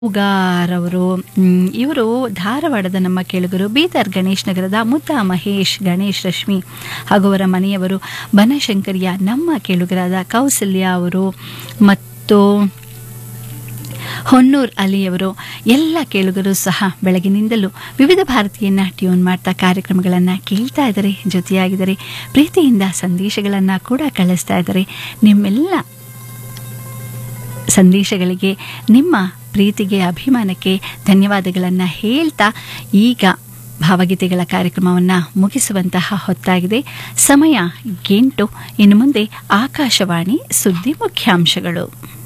ಉಗಾರವರು ಇವರು ಧಾರವಾಡದ ನಮ್ಮ ಕೇಳುಗರು ಬೀದರ್ ಗಣೇಶ್ ನಗರದ ಮುದ್ದ ಮಹೇಶ್ ಗಣೇಶ್ ರಶ್ಮಿ ಹಾಗೂ ಅವರ ಮನೆಯವರು ಬನಶಂಕರಿಯ ನಮ್ಮ ಕೇಳುಗರಾದ ಕೌಸಲ್ಯ ಅವರು ಮತ್ತು ಹೊನ್ನೂರ್ ಅಲಿಯವರು ಎಲ್ಲ ಕೇಳುಗರು ಸಹ ಬೆಳಗಿನಿಂದಲೂ ವಿವಿಧ ಭಾರತೀಯನ್ನ ಟ್ಯೂನ್ ಮಾಡ್ತಾ ಕಾರ್ಯಕ್ರಮಗಳನ್ನು ಕೇಳ್ತಾ ಇದ್ದಾರೆ ಜೊತೆಯಾಗಿದ್ದಾರೆ ಪ್ರೀತಿಯಿಂದ ಸಂದೇಶಗಳನ್ನು ಕೂಡ ಕಳಿಸ್ತಾ ಇದ್ದಾರೆ ನಿಮ್ಮೆಲ್ಲ ಸಂದೇಶಗಳಿಗೆ ನಿಮ್ಮ ಪ್ರೀತಿಗೆ ಅಭಿಮಾನಕ್ಕೆ ಧನ್ಯವಾದಗಳನ್ನು ಹೇಳ್ತಾ ಈಗ ಭಾವಗೀತೆಗಳ ಕಾರ್ಯಕ್ರಮವನ್ನು ಮುಗಿಸುವಂತಹ ಹೊತ್ತಾಗಿದೆ ಸಮಯ ಎಂಟು ಇನ್ನು ಮುಂದೆ ಆಕಾಶವಾಣಿ ಸುದ್ದಿ ಮುಖ್ಯಾಂಶಗಳು